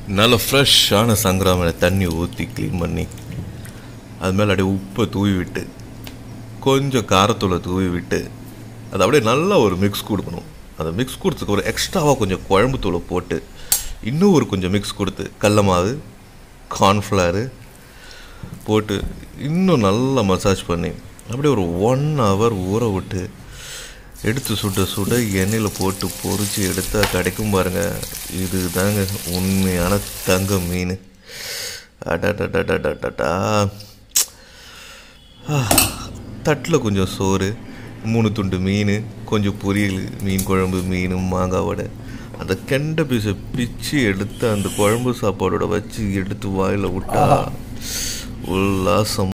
நல்ல ஃப்ரெஷ்ஷான சங்கராமனை தண்ணி ஊற்றி க்ளீன் பண்ணி அது மேலே அப்படியே உப்பை தூவி விட்டு கொஞ்சம் காரத்தூளை தூவி விட்டு அது அப்படியே நல்லா ஒரு மிக்ஸ் கொடுக்கணும் அந்த மிக்ஸ் கொடுத்ததுக்கு ஒரு எக்ஸ்ட்ராவாக கொஞ்சம் குழம்பு தூளை போட்டு இன்னும் ஒரு கொஞ்சம் மிக்ஸ் கொடுத்து கடல மாவு கார்ன்ஃப்ளவரு போட்டு இன்னும் நல்லா மசாஜ் பண்ணி அப்படியே ஒரு ஒன் ஹவர் ஊற விட்டு எடுத்து சுட சுட எண்ணெயில் போட்டு பொரிச்சு எடுத்தா கிடைக்கும் பாருங்க இது தாங்க உண்மையான தங்க மீன் அடடடடடடா தட்டில் கொஞ்சம் சோறு மூணு துண்டு மீன் கொஞ்சம் பொரியல் மீன் குழம்பு மீன் மாங்காய் வடை அந்த கெண்டை பீஸை பிச்சு எடுத்து அந்த குழம்பு சாப்பாடோட வச்சு எடுத்து வாயில் விட்டா உல்லாசம்